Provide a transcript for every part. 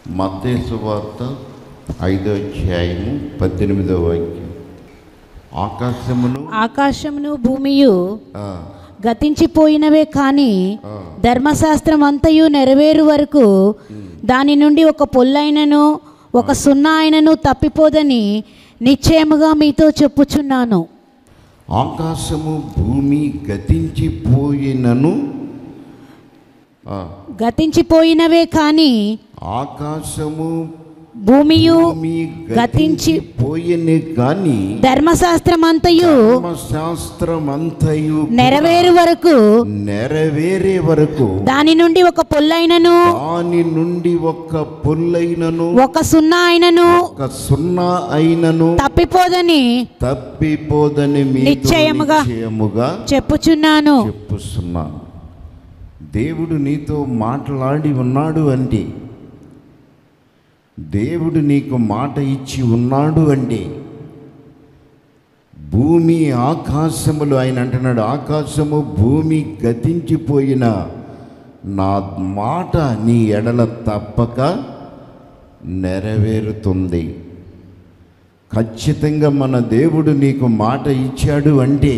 మత్తేసు వార్త ఐదో అధ్యాయము పద్దెనిమిదో వాక్యం ఆకాశమును ఆకాశమును భూమియు ఆ, గతించిపోయినవే కానీ ఆ, ధర్మశాస్త్రం అంతయు నెరవేరు వరకు దాని నుండి ఒక పొల్లైనను ఒక సున్నా అయినను తప్పిపోదని నిశ్చయముగా మీతో చెప్పుచున్నాను ఆకాశము భూమి గతించిపోయినను ఆ, గతించిపోయినవే కానీ ఆకాశము భూమియు భూమి గతించి గతించిపోయిన కానీ ధర్మశాస్త్రం అంతయు శాస్త్రమంతయు నెరవేరు వరకు నెరవేరే వరకు దాని నుండి ఒక పొల్లైనను దాని నుండి ఒక్క పుల్లైనను ఒక సున్నా అయినను ఒక సున్నా అయినను తప్పిపోదని తప్పిపోదని మీతో నిశ్చయముగా. నిశ్చయముగా చెప్పుచున్నాను చెప్పుస్తున్నాను దేవుడు నీతో మాట్లాడి ఉన్నాడు అంటే దేవుడు నీకు మాట ఇచ్చి ఉన్నాడు అంటే భూమి ఆకాశములు ఆయన అంటున్నాడు ఆకాశము భూమి గతించిపోయిన నా మాట నీ ఎడల తప్పక నెరవేరుతుంది ఖచ్చితంగా మన దేవుడు నీకు మాట ఇచ్చాడు అంటే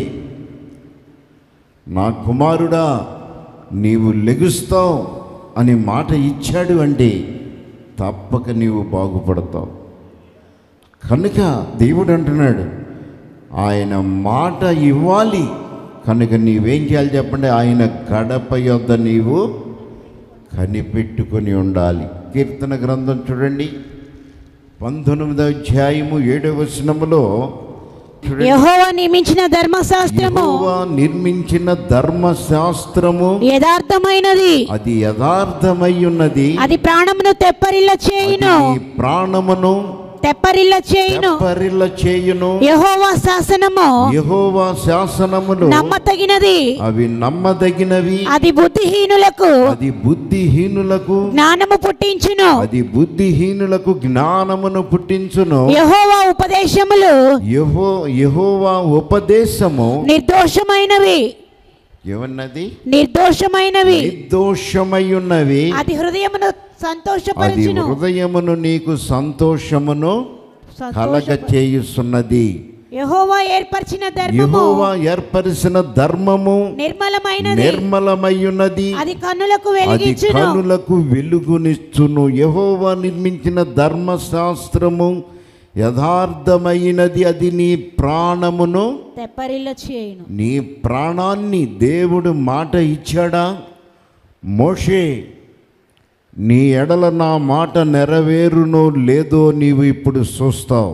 నా కుమారుడా నీవు లెగుస్తావు అని మాట ఇచ్చాడు అంటే తప్పక నీవు బాగుపడతావు కనుక దేవుడు అంటున్నాడు ఆయన మాట ఇవ్వాలి కనుక నీవేం చేయాలి చెప్పండి ఆయన గడప యొద్ద నీవు కనిపెట్టుకొని ఉండాలి కీర్తన గ్రంథం చూడండి పంతొమ్మిదవ అధ్యాయము ఏడవ వచనములో చూడండి యెహోవా నియమించిన ధర్మశాస్త్రము యెహోవా నిర్మించిన ధర్మశాస్త్రము యథార్థమైనది అది యథార్థమై ఉన్నది అది ప్రాణమును తెప్పరిల్ల చేయును అది నీ ప్రాణమును తెప్పరిల్ల చేయును తెప్పరిల్ల చేయును యెహోవా శాసనము యెహోవా శాసనములు నమ్మతగినది అవి నమ్మదగినవి అది బుద్ధిహీనులకు అది బుద్ధిహీనులకు జ్ఞానము పుట్టించును అది బుద్ధిహీనులకు జ్ఞానమును పుట్టించును యెహోవా ఉపదేశములు యహో యహోవా ఉపదేశము నిర్దోషమైనవి ఏమన్నది నిర్దోషమైనవి నిర్దోషమై ఉన్నవి అది హృదయమును అది సంతోషపరచును హృదయమును నీకు సంతోషమును కలగ చేయుస్తున్నది యెహోవా ఏర్పరిచిన ధర్మము యెహోవా ఏర్పరిచిన ధర్మము నిర్మలమైనది నిర్మలమై ఉన్నది అది కన్నులకు అది వెలిగించును కనులకు వెలుగునిచ్చును యెహోవా నిర్మించిన ధర్మశాస్త్రము యథార్థమైనది అది నీ ప్రాణమును తెప్పరిల్ల చేయును నీ ప్రాణాన్ని దేవుడు మాట ఇచ్చాడా మోషే నీ ఎడల నా మాట నెరవేరునో లేదో నీవు ఇప్పుడు చూస్తావు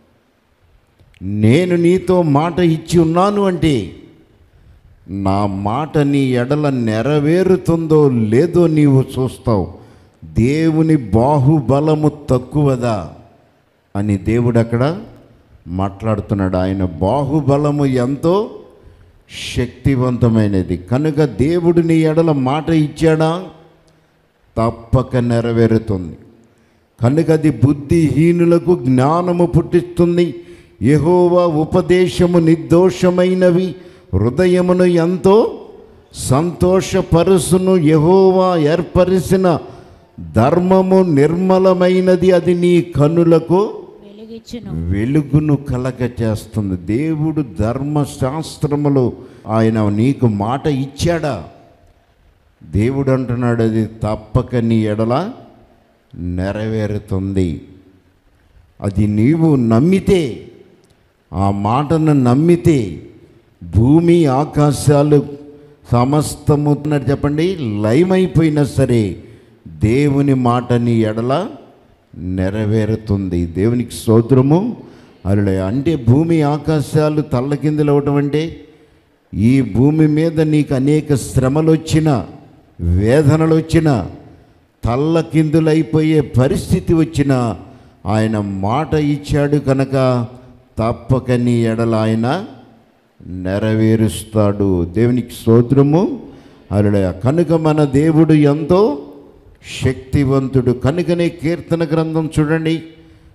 నేను నీతో మాట ఇచ్చి ఉన్నాను అంటే నా మాట నీ ఎడల నెరవేరుతుందో లేదో నీవు చూస్తావు దేవుని బాహుబలము తక్కువదా అని దేవుడు అక్కడ మాట్లాడుతున్నాడు ఆయన బాహుబలము ఎంతో శక్తివంతమైనది కనుక దేవుడు నీ ఎడల మాట ఇచ్చాడా తప్పక నెరవేరుతుంది కనుక అది బుద్ధిహీనులకు జ్ఞానము పుట్టిస్తుంది యెహోవా ఉపదేశము నిర్దోషమైనవి హృదయమును ఎంతో సంతోషపరుసును యెహోవా ఏర్పరిచిన ధర్మము నిర్మలమైనది అది నీ కనులకు వెలిగించును వెలుగును కలగ చేస్తుంది దేవుడు ధర్మశాస్త్రములు ఆయన నీకు మాట ఇచ్చాడా దేవుడు అంటున్నాడు అది తప్పక నీ ఎడల నెరవేరుతుంది అది నీవు నమ్మితే ఆ మాటను నమ్మితే భూమి ఆకాశాలు సమస్తము అన్నట్టు చెప్పండి లయమైపోయినా సరే దేవుని మాట నీ ఎడల నెరవేరుతుంది దేవునికి స్తోత్రము అలా అంటే భూమి ఆకాశాలు తల్లకిందులు అవటం అంటే ఈ భూమి మీద నీకు అనేక శ్రమలు వచ్చినా వేదనలు వచ్చినా తల్లకిందులైపోయే పరిస్థితి వచ్చినా ఆయన మాట ఇచ్చాడు కనుక తప్పక నీ ఎడల ఆయన నెరవేరుస్తాడు దేవునికి స్తోత్రము అలా కనుక మన దేవుడు ఎంతో శక్తివంతుడు కనుకనే కీర్తన గ్రంథం చూడండి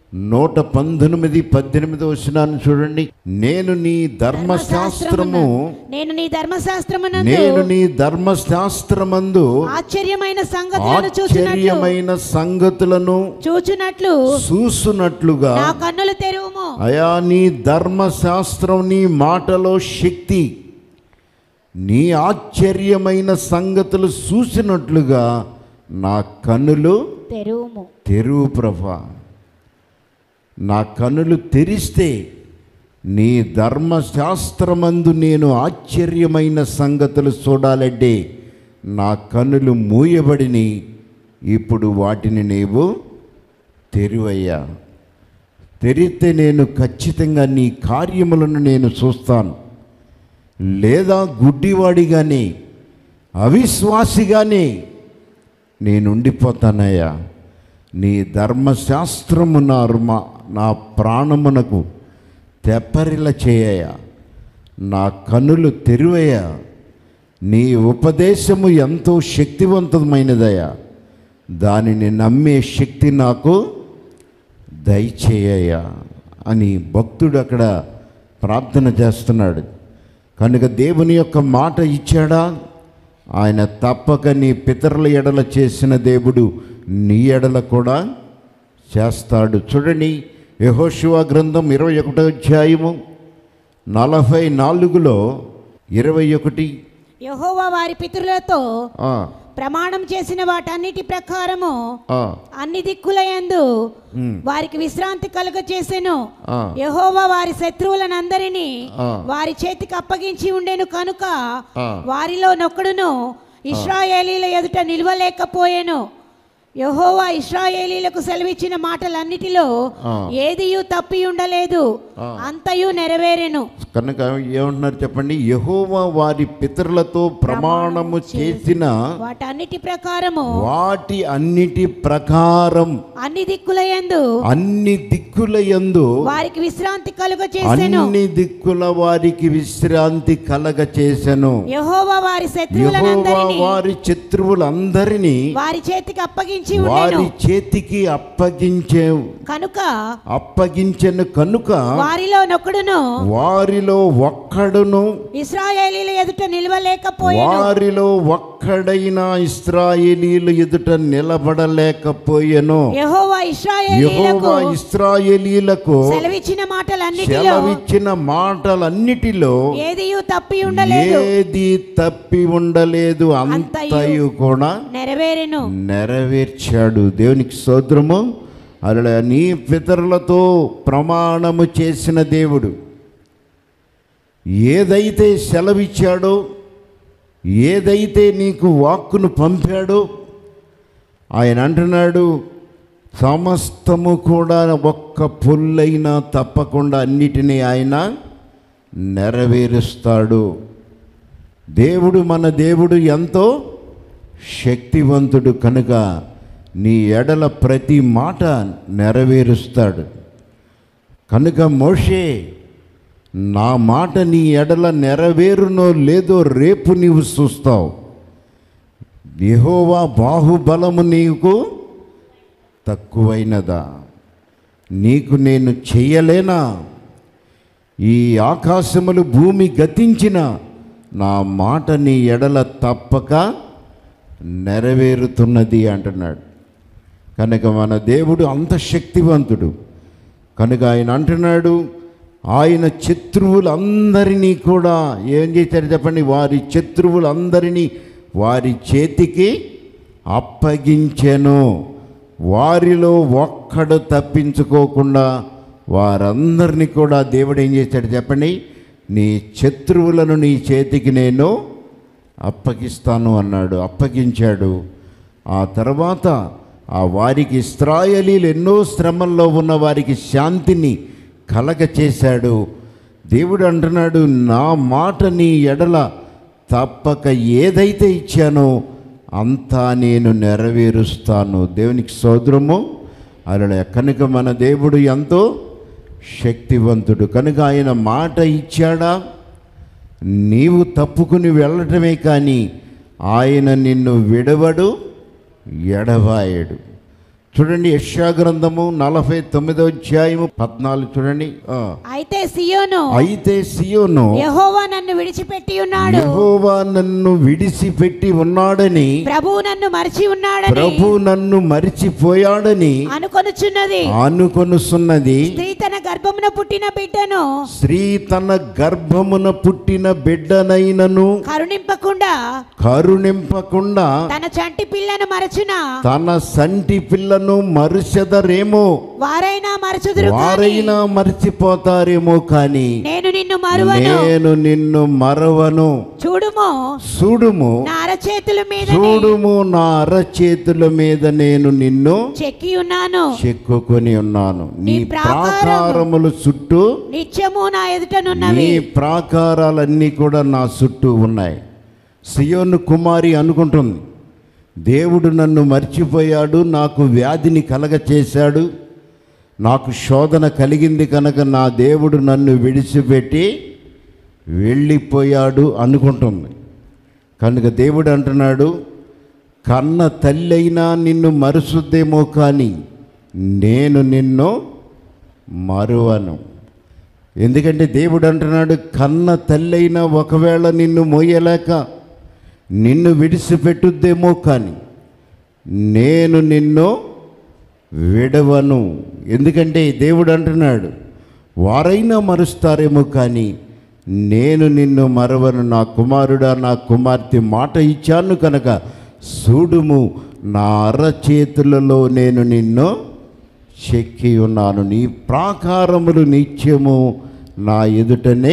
నూట పంతొమ్మిది పద్దెనిమిది వచ్చినాను చూడండి నేను నీ ధర్మశాస్త్రము నేను నీ ధర్మశాస్త్రమునందు నేను నీ ధర్మశాస్త్రమందు ఆశ్చర్యమైన సంగతులను చూచునట్లు ఆశ్చర్యమైన సంగతులను చూచునట్లు చూసునట్లుగా నా కన్నులు తెరువుము అయా నీ ధర్మశాస్త్రం నీ మాటలో శక్తి నీ ఆశ్చర్యమైన సంగతులు చూసినట్లుగా నా కన్నులు తెరువుము తెరువు ప్రభా నా కన్నులు తెరిస్తే నీ ధర్మశాస్త్రమందు నేను ఆశ్చర్యమైన సంగతులు చూడాలంటే నా కన్నులు మూయబడిని ఇప్పుడు వాటిని నీవు తెరువయ్యా తెరిస్తే నేను ఖచ్చితంగా నీ కార్యములను నేను చూస్తాను లేదా గుడ్డివాడిగానే అవిశ్వాసిగానే నేనుండిపోతానయ్యా నీ ధర్మశాస్త్రము నా రుమ- నా ప్రాణమునకు తెప్పరిల చేయయ నా కనులు తెరువయ్య నీ ఉపదేశము ఎంతో శక్తివంతమైనదయ్యా దానిని నమ్మే శక్తి నాకు దయచేయ అని భక్తుడు అక్కడ ప్రార్థన చేస్తున్నాడు కనుక దేవుని యొక్క మాట ఇచ్చాడా ఆయన తప్పక నీ పితరుల ఎడల చేసిన దేవుడు నీ ఎడల కూడా చేస్తాడు చూడండి యెహోషువ గ్రంథం ఇరవై ఒకటో అధ్యాయము నలభై నాలుగులో ఇరవై ఒకటి యెహోవా వారి పితరులతో ఆ, ప్రమాణం చేసిన వాటన్నిటి ప్రకారము ఆ, అన్ని దిక్కులయందు ఉమ్, వారికి విశ్రాంతి కలుగ చేసెను ఆ, యెహోవా వారి శత్రువులనందరినీ ఆ. వారి చేతికి అప్పగించి ఉండెను కనుక ఆ. వారిలో నొక్కడును ఇస్రాయేలీల ఎదుట నిల్వలేకపోయెను యెహోవా ఇస్రాయేలీలకు సెలవిచ్చిన మాటలన్నిటిలో ఆ. ఏదియు తప్పి ఉండలేదు ఆ. అంతయు నెరవేరెను కనుక ఏమంటున్నారు చెప్పండి యెహోవా వారి పితరులతో ప్రమాణము చేసిన వాటన్నిటి ప్రకారము వాటి అన్నిటి ప్రకారం అన్ని దిక్కులయందు అన్ని దిక్కుల యందు వారికి విశ్రాంతి కలుగ చేసెను అన్ని దిక్కుల వారికి విశ్రాంతి కలగ చేసెను యెహోవా వారి యెహోవా శత్రువులనందరినీ వారి శత్రువులందరినీ వారి చేతికి అప్పగించి వారి ఉండెను చేతికి అప్పగించే కనుక అప్పగించెను కనుక వారిలో నొక్కడును వారిలో ఒక్కడును ఇస్రాయేలీల ఎదుట నిలవలేకపోయెను వారిలో ఒక్కడైనా ఇస్రాయేలీలు ఎదుట నిలబడలేకపోయెను యెహోవా ఇస్రాయేలీలకు యెహోవా ఇస్రాయేలీలకు సెలవిచ్చిన మాటలన్నిటిలో సెలవిచ్చిన మాటలన్నిటిలో ఏదియు తప్పి ఉండలేదు ఏది తప్పి ఉండలేదు అంతయు కూడా నెరవేరెను నెరవేర్చాడు దేవునికి స్తోత్రము అలా నీ పితరులతో ప్రమాణము చేసిన దేవుడు ఏదైతే సెలవిచ్చాడో ఏదైతే నీకు వాక్కును పంపాడో ఆయన అంటున్నాడు సమస్తము కూడా ఒక్క పుల్లైనా తప్పకుండా అన్నిటినీ ఆయన నెరవేరుస్తాడు దేవుడు మన దేవుడు ఎంతో శక్తివంతుడు కనుక నీ ఎడల ప్రతి మాట నెరవేరుస్తాడు కనుక మోషే నా మాట నీ ఎడల నెరవేరునో లేదో రేపు నీవు చూస్తావు యెహోవా బాహుబలము నీకు తక్కువైనదా నీకు నేను చెయ్యలేనా ఈ ఆకాశములు భూమి గతించిన నా మాట నీ ఎడల తప్పక నెరవేరుతున్నది అంటున్నాడు కనుక మన దేవుడు అంత శక్తివంతుడు కనుక ఆయన అంటున్నాడు ఆయన శత్రువులందరినీ కూడా ఏం చేశారు చెప్పండి వారి శత్రువులందరినీ వారి చేతికి అప్పగించెను వారిలో ఒక్కడు తప్పించుకోకుండా వారందరినీ కూడా దేవుడు ఏం చేశాడు చెప్పండి నీ శత్రువులను నీ చేతికి నేను అప్పగిస్తాను అన్నాడు అప్పగించాడు ఆ తర్వాత ఆ వారికి ఇస్రాయలీలు ఎన్నో శ్రమల్లో ఉన్న వారికి శాంతిని కలగ చేశాడు దేవుడు అంటున్నాడు నా మాట నీ ఎడల తప్పక ఏదైతే ఇచ్చానో అంతా నేను నెరవేరుస్తాను దేవునికి సోదరము అలా కనుక మన దేవుడు ఎంతో శక్తివంతుడు కనుక ఆయన మాట ఇచ్చాడా నీవు తప్పుకుని వెళ్ళటమే కానీ ఆయన నిన్ను విడవడు ఎడవాయడు చూడండి యెషయా గ్రంథము నలభై తొమ్మిదో అధ్యాయము పద్నాలుగు చూడండి ఆ. అయితే సియోను అయితే సియోను యెహోవా నన్ను విడిచిపెట్టి ఉన్నాడు యెహోవా నన్ను విడిసిపెట్టి ఉన్నాడని ప్రభువు నన్ను మరిచి ఉన్నాడని ప్రభు నన్ను మరిచిపోయాడని అనుకొనుచున్నది అనుకొనుసున్నది స్త్రీ తన గర్భమున పుట్టిన బిడ్డను స్త్రీ తన గర్భమున పుట్టిన బిడ్డనైనను కరుణింపకుండా కరుణింపకుండా తన చంటి పిల్లను మరచున తన సంటి పిల్లను మరుసెదరేమో వారైనా మరచుదురు కాని వారైనా మర్చిపోతారేమో కానీ నేను నిన్ను మరువను నేను నిన్ను మరవను చూడుము చూడుము నా అరచేతుల మీద చూడుము నా అరచేతుల మీద నేను నిన్ను చెక్కి ఉన్నాను చెక్కుకొని ఉన్నాను నీ నీ ప్రాకారము- ప్రాకారములు చుట్టూ నిత్యము నా ఎదుటనున్నవి నీ ప్రాకారాలన్నీ కూడా నా చుట్టూ ఉన్నాయి సియోను కుమారి అనుకుంటుంది దేవుడు నన్ను మర్చిపోయాడు నాకు వ్యాధిని కలగ చేశాడు నాకు శోధన కలిగింది కనుక నా దేవుడు నన్ను విడిచిపెట్టి వెళ్ళిపోయాడు అనుకుంటుంది కనుక దేవుడు అంటున్నాడు కన్న తల్లి అయినా నిన్ను మరుసుద్దేమో కానీ నేను నిన్ను మరువను ఎందుకంటే దేవుడు అంటున్నాడు కన్న తల్లైనా ఒకవేళ నిన్ను మోయలేక నిన్ను విడిచిపెట్టుద్దేమో కానీ నేను నిన్ను విడవను ఎందుకంటే దేవుడు అంటున్నాడు వారైనా మరుస్తారేమో కానీ నేను నిన్ను మరవను నా కుమారుడా నా కుమార్తె మాట ఇచ్చాను కనుక చూడుము నా అరచేతులలో నేను నిన్ను చెక్కి ఉన్నాను నీ ప్రాకారములు నిత్యము నా ఎదుటనే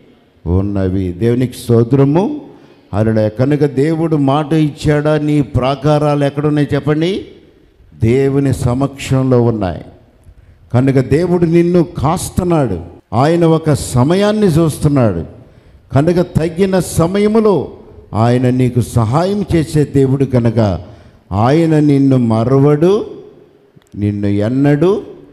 ఉన్నవి దేవునికి స్తోత్రము అలా కనుక దేవుడు మాట ఇచ్చాడా నీ ప్రాకారాలు ఎక్కడున్నాయి చెప్పండి దేవుని సమక్షంలో ఉన్నాయి కనుక దేవుడు నిన్ను కాస్తున్నాడు ఆయన ఒక సమయాన్ని చూస్తున్నాడు కనుక తగిన సమయములో ఆయన నీకు సహాయం చేసే దేవుడు కనుక ఆయన నిన్ను మరవడు నిన్ను ఎన్నడు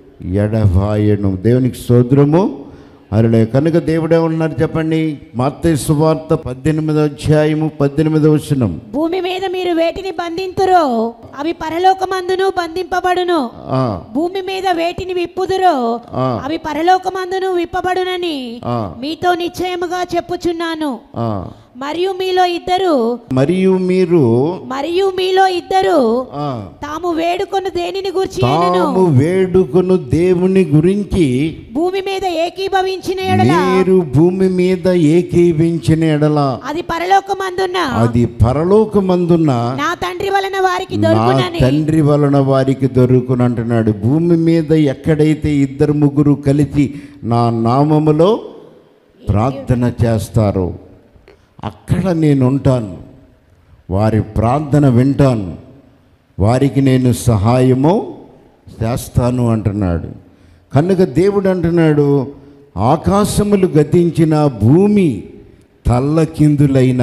ఎడబాయను దేవునికి స్తోత్రము అరలే కనుక దేవుడే ఉన్నారు చెప్పండి మత్తయి సువార్త పద్దెనిమిదో అధ్యాయము పద్దెనిమిదో వచనం భూమి మీద మీరు వేటిని బంధింతురో అవి పరలోకమందును బంధింపబడును ఆ, భూమి మీద వేటిని విప్పుదురో ఆ. అవి పరలోకమందును విప్పబడునని ఆ. మీతో నిశ్చయముగా చెప్పుచున్నాను ఆ. మరియు మీలో ఇద్దరు మరియు మీరు మరియు మీలో ఇద్దరు ఆ, తాము వేడుకొను దేనిని గురించి తాము వేడుకొను దేవుని గురించి భూమి మీద ఏకీభవించిన ఎడల మీరు భూమి మీద ఏకీవించిన ఎడల అది పరలోకమందున్న అది పరలోకమందున్న నా తండ్రి వలన వారికి నా దొరుకునని తండ్రి వలన వారికి దొరుకును అంటున్నాడు భూమి మీద ఎక్కడైతే ఇద్దరు ముగ్గురు కలిసి నా నామములో ప్రార్థన చేస్తారో అక్కడ నేను ఉంటాను వారి ప్రార్థన వింటాను వారికి నేను సహాయము చేస్తాను అంటున్నాడు కనుక దేవుడు అంటున్నాడు ఆకాశములు గతించిన భూమి తల్లకిందులైన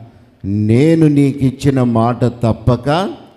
నేను నీకు ఇచ్చిన మాట తప్పక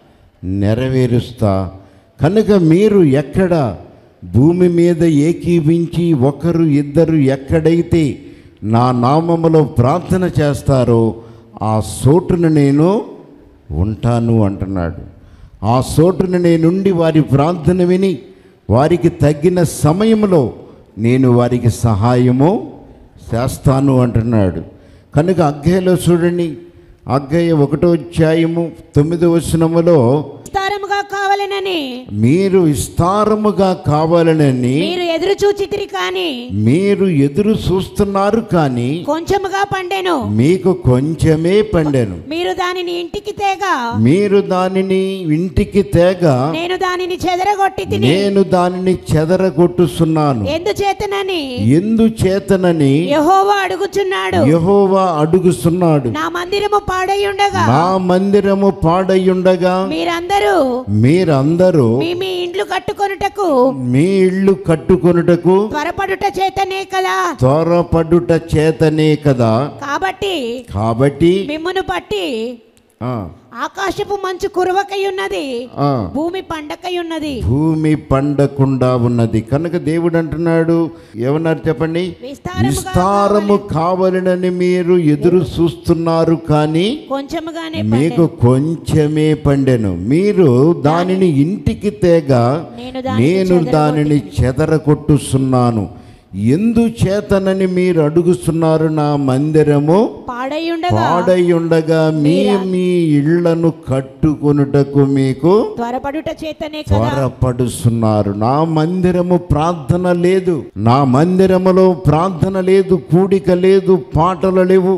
నెరవేరుస్తా కనుక మీరు ఎక్కడ భూమి మీద ఏకీవించి ఒకరు ఇద్దరు ఎక్కడైతే నా నామములో ప్రార్థన చేస్తారో ఆ చోటున నేను ఉంటాను అంటున్నాడు ఆ చోటున నేనుండి వారి ప్రార్థన విని వారికి తగ్గిన సమయంలో నేను వారికి సహాయము చేస్తాను అంటున్నాడు కనుక అగ్గయ్యలో చూడండి అగ్గయ్య ఒకటో అధ్యాయము తొమ్మిదో వచనములో విస్తారముగా కావాలనని మీరు విస్తారముగా కావాలనని మీరు ఎదురు చూచితిరి కాని మీరు ఎదురు చూస్తున్నారు కానీ కొంచెముగా పండెను మీకు కొంచెమే పండెను మీరు దానిని ఇంటికి తేగా మీరు దానిని ఇంటికి తేగ నేను దానిని చెదరగొట్టి తిని నేను దానిని చెదరగొట్టుస్తున్నాను ఎందుచేతనని ఎందుచేతనని యెహోవా అడుగుచున్నాడు యెహోవా అడుగుతున్నాడు నా మందిరము పాడై ఉండగా నా మందిరము పాడయ్యుండగా మీరందరూ మీరందరూ మీ మీ ఇండ్లు కట్టుకొనుటకు మీ ఇళ్ళు కట్టుకొనుటకు త్వరపడుట చేతనే కదా త్వరపడుట చేతనే కదా కాబట్టి కాబట్టి మిమ్మును పట్టి ఆ, ఆకాశపు మంచు కురవకై ఉన్నది ఆ. భూమి పండకై ఉన్నది భూమి పండకుండా ఉన్నది కనుక దేవుడు అంటున్నాడు ఏమన్నారు చెప్పండి విస్తారముగా విస్తారము కావాలనని మీరు ఎదురు చూస్తున్నారు కానీ కొంచెముగానే మీకు కొంచెమే పండెను మీరు దానిని ఇంటికి తేగ నేను దానిని నేను దానిని చెదరగొట్టుస్తున్నాను ఎందు చేతనని మీరు అడుగుతున్నారు నా మందిరము పాడై ఉండగా పాడై ఉండగా మీ మీ ఇళ్లను కట్టుకొనుటకు మీకు త్వరపడుట చేతనే కదా త్వరపడుస్తున్నారు నా మందిరము ప్రార్థన లేదు నా మందిరములో ప్రార్థన లేదు కూడిక లేదు పాటలు లేవు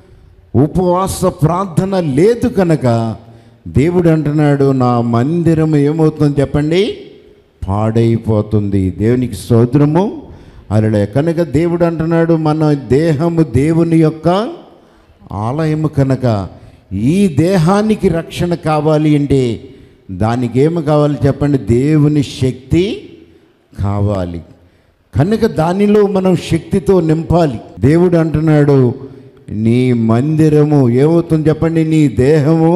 ఉపవాస ప్రార్థన లేదు కనుక దేవుడు అంటున్నాడు నా మందిరము ఏమవుతుంది చెప్పండి పాడైపోతుంది దేవునికి స్తోత్రము అలా కనుక దేవుడు అంటున్నాడు మన దేహము దేవుని యొక్క ఆలయము కనుక ఈ దేహానికి రక్షణ కావాలి అంటే దానికి ఏమి కావాలి చెప్పండి దేవుని శక్తి కావాలి కనుక దానిలో మనం శక్తితో నింపాలి దేవుడు అంటున్నాడు నీ మందిరము ఏమవుతుంది చెప్పండి నీ దేహము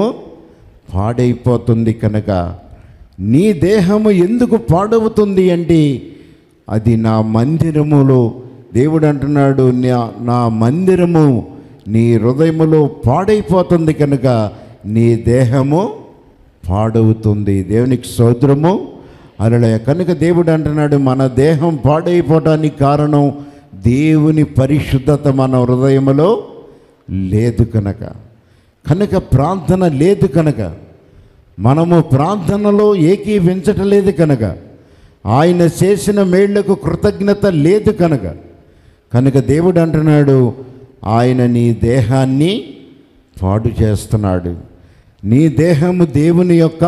పాడైపోతుంది కనుక నీ దేహము ఎందుకు పాడవుతుంది అంటే అది నా మందిరములో దేవుడు అంటున్నాడు నా నా మందిరము నీ హృదయములో పాడైపోతుంది కనుక నీ దేహము పాడవుతుంది దేవునికి సోదరము అలా కనుక దేవుడు అంటున్నాడు మన దేహం పాడైపోవటానికి కారణం దేవుని పరిశుద్ధత మన హృదయములో లేదు కనుక కనుక ప్రార్థన లేదు కనుక మనము ప్రార్థనలో ఏకీవించటలేదు కనుక ఆయన చేసిన మేళ్లకు కృతజ్ఞత లేదు కనుక కనుక దేవుడు అంటున్నాడు ఆయన నీ దేహాన్ని పాడు చేస్తున్నాడు నీ దేహము దేవుని యొక్క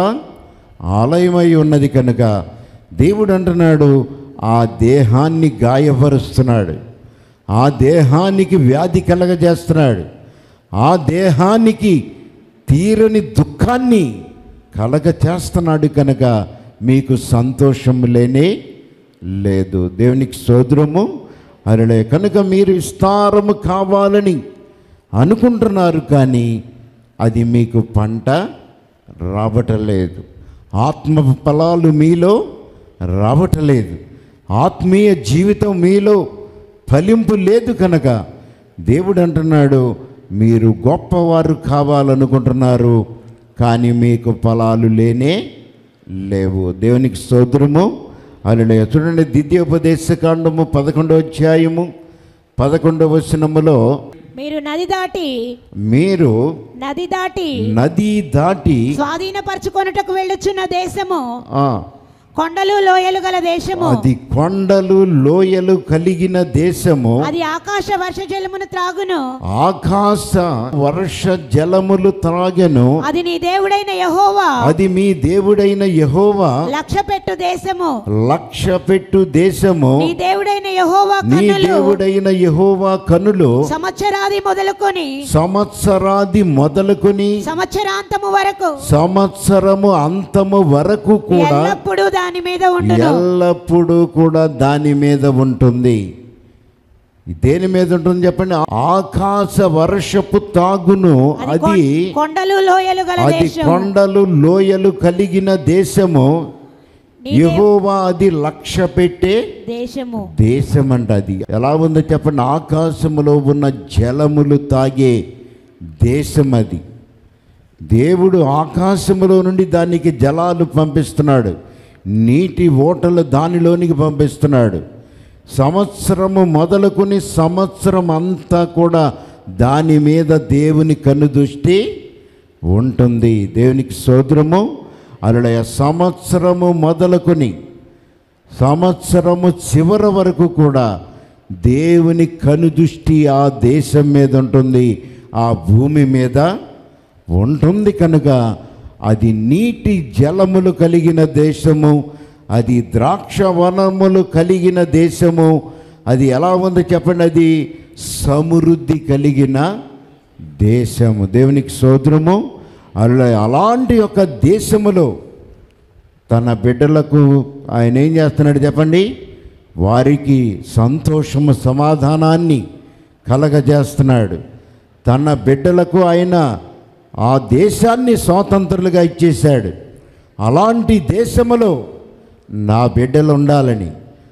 ఆలయమై ఉన్నది కనుక దేవుడు అంటున్నాడు ఆ దేహాన్ని గాయపరుస్తున్నాడు ఆ దేహానికి వ్యాధి కలగజేస్తున్నాడు ఆ దేహానికి తీరని దుఃఖాన్ని కలగ చేస్తున్నాడు కనుక మీకు సంతోషం లేనే లేదు దేవునికి సోదరము అరలే కనుక మీరు విస్తారము కావాలని అనుకుంటున్నారు కానీ అది మీకు పంట రావటలేదు ఆత్మ ఫలాలు మీలో రావటలేదు ఆత్మీయ జీవితం మీలో ఫలింపు లేదు కనుక దేవుడు అంటున్నాడు మీరు గొప్పవారు కావాలనుకుంటున్నారు కానీ మీకు ఫలాలు లేనే లేవు దేవునికి స్తోత్రము అలా చూడండి ద్వితీయోపదేశ కాండము పదకొండవ అధ్యాయము పదకొండవ వచనములో మీరు నది దాటి మీరు నది దాటి నది దాటి స్వాధీనపరచుకొనుటకు వెళ్ళుచున్న దేశము ఆ, కొండలు లోయలు గల దేశము అది కొండలు లోయలు కలిగిన దేశము అది ఆకాశ వర్ష జలమును త్రాగును ఆకాశ వర్ష జలములు త్రాగెను అది నీ దేవుడైన యహోవా అది మీ దేవుడైన యహోవా లక్ష్య పెట్టు దేశము లక్ష్య పెట్టు దేశము నీ దేవుడైన యహోవా నీ కన్నులు దేవుడైన యహోవా కనులు సంవత్సరాది మొదలుకొని సంవత్సరాది మొదలుకొని సంవత్సరాంతము వరకు సంవత్సరము అంతము వరకు కూడా ఎల్లప్పుడూ దాని మీద ఉండును ఎల్లప్పుడూ కూడా దాని మీద ఉంటుంది దేని మీద ఉంటుంది చెప్పండి ఆకాశ వర్షపు తాగును అది అది కొం- కొండలు లోయలు గల అది దేశం కొండలు లోయలు కలిగిన దేశము నీ దేవు- యెహోవా అది లక్ష్య పెట్టే దేశము దేశం అంట అది ఎలా ఉందో చెప్పండి ఆకాశములో ఉన్న జలములు తాగే దేశం అది దేవుడు ఆకాశములో నుండి దానికి జలాలు పంపిస్తున్నాడు నీటి ఓటలు దానిలోనికి పంపిస్తున్నాడు సంవత్సరము మొదలుకొని సంవత్సరం అంతా కూడా దాని మీద దేవుని కనుదృష్టి ఉంటుంది దేవునికి సోదరము అలడయ సంవత్సరము మొదలుకొని సంవత్సరము చివరి వరకు కూడా దేవుని కనుదృష్టి ఆ దేశం మీద ఉంటుంది ఆ భూమి మీద ఉంటుంది కనుక అది నీటి జలములు కలిగిన దేశము అది ద్రాక్ష వనములు కలిగిన దేశము అది ఎలా ఉందో చెప్పండి అది సమృద్ధి కలిగిన దేశము దేవునికి సోదరము అలా అలాంటి ఒక దేశములో తన బిడ్డలకు ఆయన ఏం చేస్తున్నాడు చెప్పండి వారికి సంతోషము సమాధానాన్ని కలగజేస్తున్నాడు తన బిడ్డలకు ఆయన ఆ దేశాన్ని స్వాతంత్రులుగా ఇచ్చేశాడు అలాంటి దేశములో నా బిడ్డలు ఉండాలని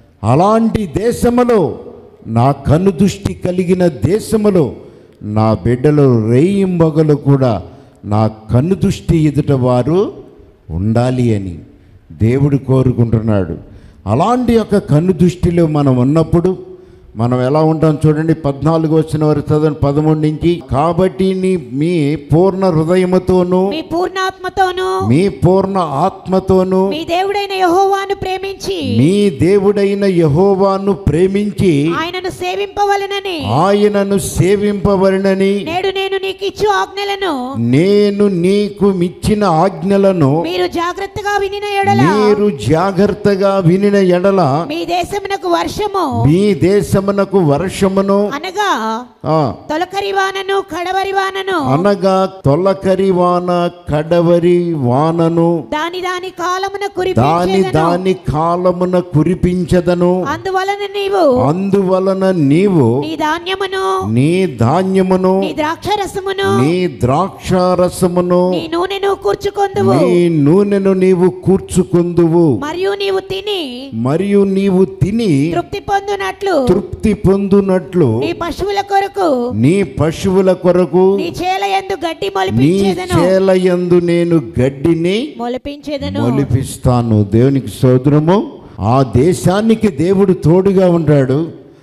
అలాంటి దేశములో నా కనుదృష్టి కలిగిన దేశములో నా బిడ్డలు రేయింబగలు కూడా నా కనుదృష్టి ఎదుట వారు ఉండాలి అని దేవుడు కోరుకుంటున్నాడు అలాంటి యొక్క కనుదృష్టిలో మనం ఉన్నప్పుడు మనం ఎలా ఉంటాం చూడండి పద్నాలుగు వచ్చిన వరకు చదవండి పదమూడు నుంచి కాబట్టి నీ మీ పూర్ణ హృదయముతోనూ మీ పూర్ణాత్మతోను మీ పూర్ణ ఆత్మతోనూ మీ దేవుడైన యెహోవాను ప్రేమించి మీ దేవుడైన యహోవాను ప్రేమించి ఆయనను సేవింపవలెనని ఆయనను సేవింపవలనని నేడు నేను నీకు ఇచ్చు ఆజ్ఞలను నేను నీకు మిచ్చిన ఆజ్ఞలను మీరు జాగ్రత్తగా వినిన ఎడల మీరు జాగ్రత్తగా వినిన ఎడల మీ దేశమునకు వర్షము మీ దేశమునకు వర్షమును అనగా ఆ, తొలకరి వానను కడవరి వానను అనగా తొలకరి వాన కడవరి వానను దాని దాని కాలమున దాని కురిపించేదను దాని కాలమున కురిపించదను అందువలన నీవు అందువలన నీవు నీ ధాన్యమును నీ ధాన్యమును నీ ద్రాక్షరసమును నీ ద్రాక్షారసమును నీ నూనెను కూర్చుకొందువు నీ నూనెను నీవు కూర్చుకుందువు మరియు నీవు తిని మరియు నీవు తిని తృప్తి పొందునట్లు తృప్తి పొందునట్లు నీ పశువుల కొరకు నీ పశువుల కొరకు నీ చేల యందు గడ్డి నీ మొలిపించేదను చేలయందు నేను గడ్డిని మొలిపించేదను మొలిపిస్తాను దేవునికి సోదరము ఆ దేశానికి దేవుడు తోడుగా ఉంటాడు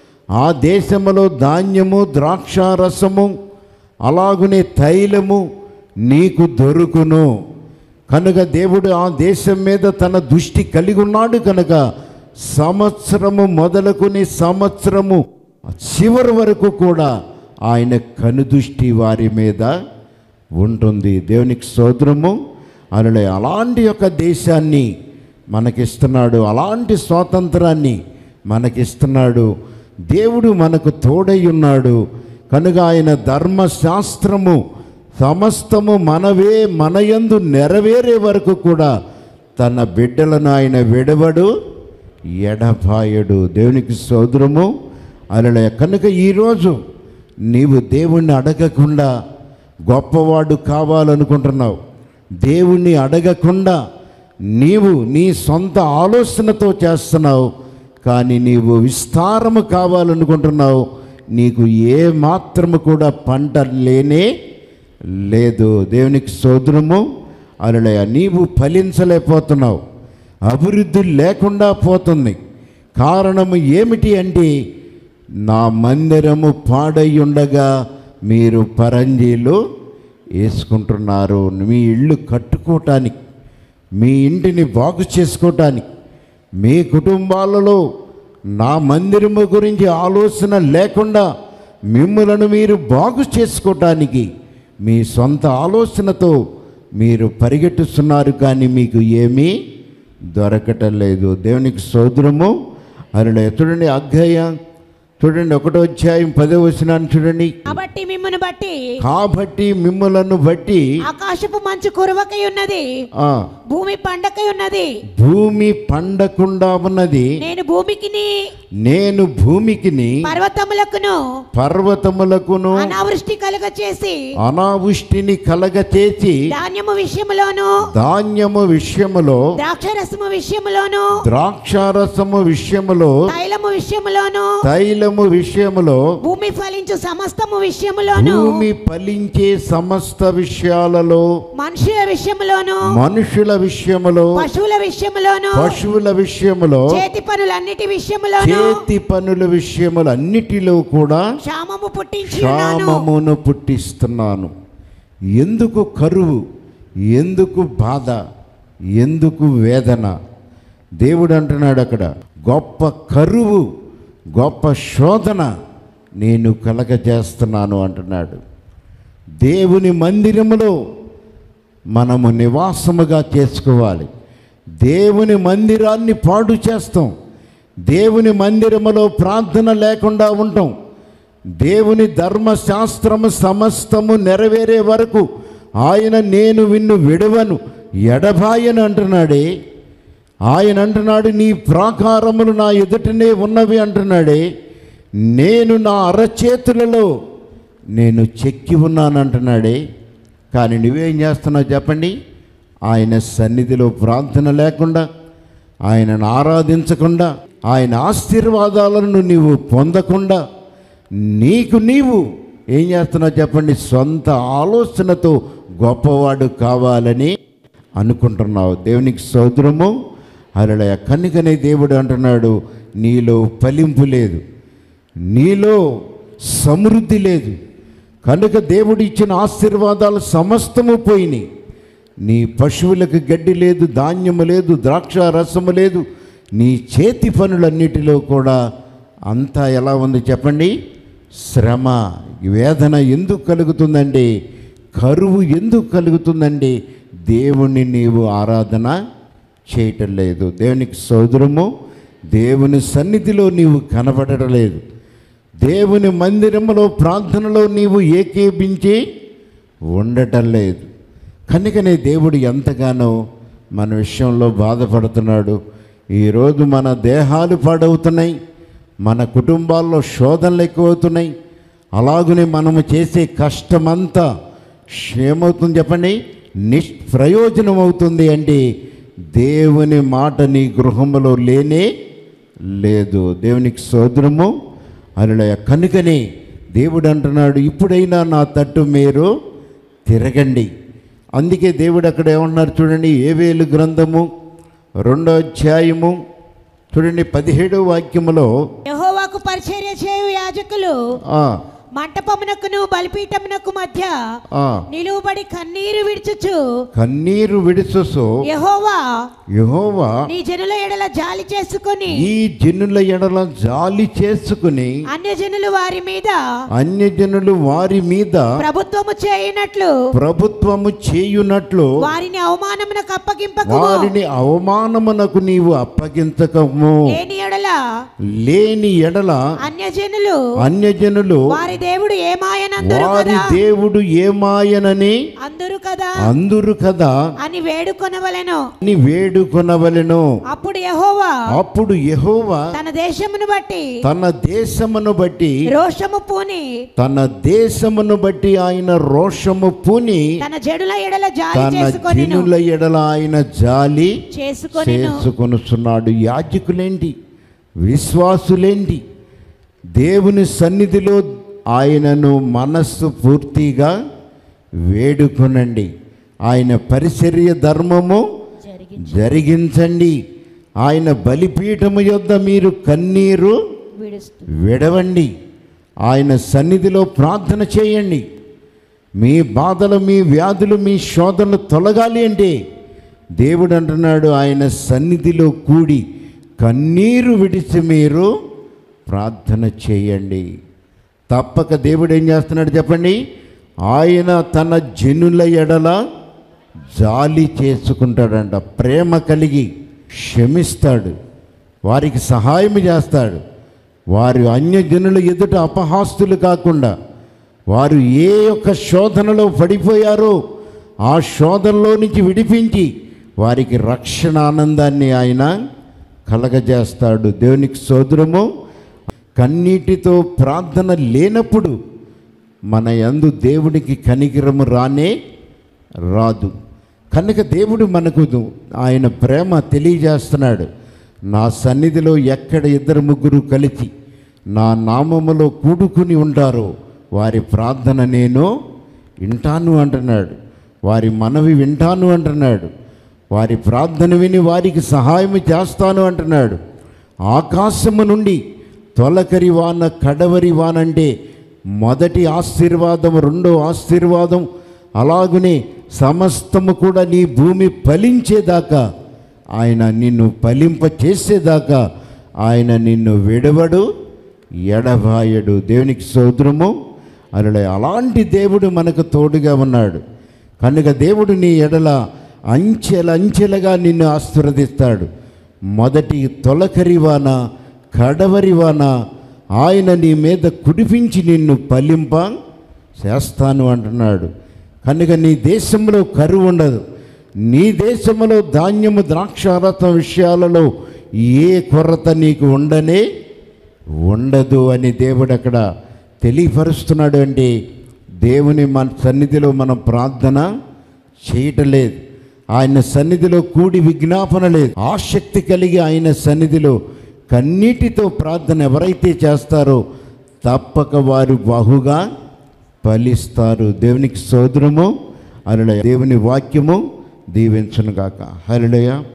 ఆ దేశములో ధాన్యము ద్రాక్షారసము అలాగునే తైలము నీకు దొరుకును కనుక దేవుడు ఆ దేశం మీద తన దృష్టి కలిగి ఉన్నాడు కనుక సంవత్సరము మొదలుకొని సంవత్సరము చివరి వరకు కూడా ఆయన కనుదృష్టి వారి మీద ఉంటుంది దేవునికి స్తోత్రము అలా అలాంటి యొక్క దేశాన్ని మనకిస్తున్నాడు అలాంటి స్వాతంత్రాన్ని మనకిస్తున్నాడు దేవుడు మనకు తోడై ఉన్నాడు కనుక ఆయన ధర్మశాస్త్రము సమస్తము మనవే మనయందు నెరవేరే వరకు కూడా తన బిడ్డలను ఆయన విడవడు ఎడపాయడు దేవునికి సోదరము అలా కనుక ఈరోజు నీవు దేవుణ్ణి అడగకుండా గొప్పవాడు కావాలనుకుంటున్నావు దేవుణ్ణి అడగకుండా నీవు నీ సొంత ఆలోచనతో చేస్తున్నావు కానీ నీవు విస్తారము కావాలనుకుంటున్నావు నీకు ఏ మాత్రము కూడా పంట లేనే లేదు దేవునికి సోదరము అలా నీవు ఫలించలేకపోతున్నావు అభివృద్ధి లేకుండా పోతుంది కారణము ఏమిటి అంటే నా మందిరము పాడై ఉండగా మీరు పరంజీలు వేసుకుంటున్నారు మీ ఇల్లు కట్టుకోవటానికి మీ ఇంటిని బాగు చేసుకోవటానికి మీ కుటుంబాలలో నా మందిరము గురించి ఆలోచన లేకుండా మిమ్మలను మీరు బాగు చేసుకోవటానికి మీ సొంత ఆలోచనతో మీరు పరిగెట్టుస్తున్నారు కానీ మీకు ఏమీ దొరకటం లేదు దేవునికి సోదరము అలా చూడండి అగ్గయ్య చూడండి ఒకటో అధ్యాయం పదో వచనాన్ని చూడండి కాబట్టి మిమ్మును బట్టి కాబట్టి మిమ్మలను బట్టి ఆకాశపు మంచు కురవకై ఉన్నది ఆ భూమి పండకై ఉన్నది భూమి పండకుండా ఉన్నది నేను భూమికిని నేను భూమికిని పర్వతములకును పర్వతములకును అనావృష్టి కలుగ చేసి అనావృష్టిని కలగచేసి ధాన్యము విషయములోను ధాన్యము విషయములో ద్రాక్షరసము విషయములోను ద్రాక్షారసము విషయములో తైలము విషయములోను తైలము విషయములో భూమి ఫలించు సమస్తము విషయములోను భూమి ఫలించే సమస్త విషయాలలో మనుషుల విషయములోను మనుషుల విషయములో పశువుల విషయములోను పశువుల విషయములో చేతి పనులన్నిటి విషయములోను చేతి పనుల విషయములు అన్నిటిలో కూడా క్షామము పుట్టించి ఉన్నాను క్షామమును పుట్టిస్తున్నాను ఎందుకు కరువు ఎందుకు బాధ ఎందుకు వేదన దేవుడు అంటున్నాడు అక్కడ గొప్ప కరువు గొప్ప శోధన నేను కలగజేస్తున్నాను అంటున్నాడు దేవుని మందిరములో మనము నివాసముగా చేసుకోవాలి దేవుని మందిరాన్ని పాడు చేస్తాం దేవుని మందిరములో ప్రార్థన లేకుండా ఉంటాం దేవుని ధర్మశాస్త్రము సమస్తము నెరవేరే వరకు ఆయన నేను విన్ను విడవను ఎడబాయను అంటున్నాడే ఆయన అంటున్నాడు నీ ప్రాకారములు నా ఎదుటనే ఉన్నవి అంటున్నాడే నేను నా అరచేతులలో నేను చెక్కి ఉన్నాను అంటున్నాడే కానీ నువ్వేం చేస్తున్నావు చెప్పండి ఆయన సన్నిధిలో ప్రార్థన లేకుండా ఆయనను ఆరాధించకుండా ఆయన ఆశీర్వాదాలను నీవు పొందకుండా నీకు నీవు ఏం చేస్తున్నావు చెప్పండి సొంత ఆలోచనతో గొప్పవాడు కావాలని అనుకుంటున్నావు దేవునికి సోదరము అలడయ కనుకనే దేవుడు అంటున్నాడు నీలో ఫలింపు లేదు నీలో సమృద్ధి లేదు కనుక దేవుడు ఇచ్చిన ఆశీర్వాదాలు సమస్తము పోయినాయి నీ పశువులకు గడ్డి లేదు ధాన్యము లేదు ద్రాక్ష రసము లేదు నీ చేతి పనులన్నిటిలో కూడా అంతా ఎలా ఉంది చెప్పండి శ్రమ వేదన ఎందుకు కలుగుతుందండి కరువు ఎందుకు కలుగుతుందండి దేవుణ్ణి నీవు ఆరాధన చేయటం లేదు దేవునికి సోదరము దేవుని సన్నిధిలో నీవు కనబడటం లేదు దేవుని మందిరములో ప్రార్థనలో నీవు ఏకీపించి ఉండటం లేదు కనుకనే దేవుడు ఎంతగానో మన విషయంలో బాధపడుతున్నాడు ఈరోజు మన దేహాలు పాడవుతున్నాయి మన కుటుంబాల్లో శోధనలు ఎక్కువవుతున్నాయి అలాగనే మనము చేసే కష్టమంతా ఏమవుతుంది చెప్పండి నిష్ప్రయోజనం అవుతుంది అంటే దేవుని మాట నీ గృహములో లేనే లేదు దేవునికి సోదరము అలా కనుకనే దేవుడు అంటున్నాడు ఇప్పుడైనా నా తట్టు మీరు తిరగండి అందుకే దేవుడు అక్కడ ఏమన్నారు చూడండి ఏవేలు గ్రంథము రెండో అధ్యాయము చూడండి పదిహేడో వాక్యములో యెహోవాకు పరిచర్య చేయు యాజకులు ఆ, మంటపమునకును బలిపీఠమునకు మధ్య ఆ, నిలువబడి కన్నీరు విడుచుచు కన్నీరు విడుచుసు యెహోవా యెహోవా నీ జనుల ఎడల జాలి చేసుకొని ఈ జనుల ఎడల జాలి చేసుకుని అన్యజనులు వారి మీద అన్యజనులు వారి మీద ప్రభుత్వము చేయనట్లు ప్రభుత్వము చేయునట్లు వారిని అవమానమునకు అప్పగింపకు వారిని అవమానమునకు నీవు అప్పగించకము లేని ఎడల లేని ఎడల అన్యజనులు అన్యజనులు వారి దేవుడు ఏమాయనందరు వారి కదా దేవుడు ఏమాయనని అందరు కదా అందురు కదా అని వేడుకొనవలెను అని వేడుకొనవలెను అప్పుడు యెహోవా అప్పుడు యెహోవా తన దేశమును బట్టి తన దేశమును బట్టి రోషము పూని తన దేశమును బట్టి ఆయన రోషము పూని తన జడుల ఎడల జాలి తన చేసుకొనిను జనుల ఎడల ఆయన జాలి చేసుకొనిను చేసుకొనుచున్నాడు యాజకులేంటి విశ్వాసులేంటి దేవుని సన్నిధిలో ఆయనను మనస్సు పూర్తిగా వేడుకొనండి ఆయన పరిచర్య ధర్మము జరిగించండి ఆయన బలిపీఠము యొద్ద మీరు కన్నీరు విడవండి ఆయన సన్నిధిలో ప్రార్థన చేయండి మీ బాధలు మీ వ్యాధులు మీ శోధనలు తొలగాలి అంటే దేవుడు అంటున్నాడు ఆయన సన్నిధిలో కూడి కన్నీరు విడిచి మీరు ప్రార్థన చేయండి తప్పక దేవుడు ఏం చేస్తున్నాడు చెప్పండి ఆయన తన జనుల ఎడల జాలి చేసుకుంటాడంట ప్రేమ కలిగి క్షమిస్తాడు వారికి సహాయం చేస్తాడు వారి అన్యజనుల ఎదుట అపహాస్తులు కాకుండా వారు ఏ యొక్క శోధనలో పడిపోయారో ఆ శోధనలో నుంచి విడిపించి వారికి రక్షణ ఆనందాన్ని ఆయన కలగజేస్తాడు దేవునికి సోదరము కన్నీటితో ప్రార్థన లేనప్పుడు మన యందు దేవునికి కనికరము రానే రాదు కనుక దేవుడు మనకు ఆయన ప్రేమ తెలియజేస్తున్నాడు నా సన్నిధిలో ఎక్కడ ఇద్దరు ముగ్గురు కలిసి నా నామములో కూడుకుని ఉంటారో వారి ప్రార్థన నేను వింటాను అంటున్నాడు వారి మనవి వింటాను అంటున్నాడు వారి ప్రార్థన విని వారికి సహాయం చేస్తాను అంటున్నాడు ఆకాశము నుండి తొలకరి వాన కడవరి వాన అంటే మొదటి ఆశీర్వాదం రెండో ఆశీర్వాదం అలాగునే సమస్తము కూడా నీ భూమి ఫలించేదాకా ఆయన నిన్ను ఫలింప చేసేదాకా ఆయన నిన్ను విడవడు ఎడబాయడు దేవునికి సోదరము అలా అలాంటి దేవుడు మనకు తోడుగా ఉన్నాడు కనుక దేవుడు నీ ఎడల అంచెలంచెలుగా నిన్ను ఆశీర్వదిస్తాడు మొదటి తొలకరివాన కడవరివాన ఆయన నీ మీద కుడిపించి నిన్ను ఫలింప చేస్తాను అంటున్నాడు కనుక నీ దేశంలో కరువు ఉండదు నీ దేశంలో ధాన్యము ద్రాక్షారథం విషయాలలో ఏ కొరత నీకు ఉండనే ఉండదు అని దేవుడు అక్కడ తెలియపరుస్తున్నాడు అంటే దేవుని మన సన్నిధిలో మనం ప్రార్థన చేయటం లేదు ఆయన సన్నిధిలో కూడి విజ్ఞాపన లేదు ఆసక్తి కలిగి ఆయన సన్నిధిలో కన్నీటితో ప్రార్థన ఎవరైతే చేస్తారో తప్పక వారు బహుగా ఫలిస్తారు దేవునికి సోదరము అరుడ దేవుని వాక్యము దీవించునుగాక హరుడయ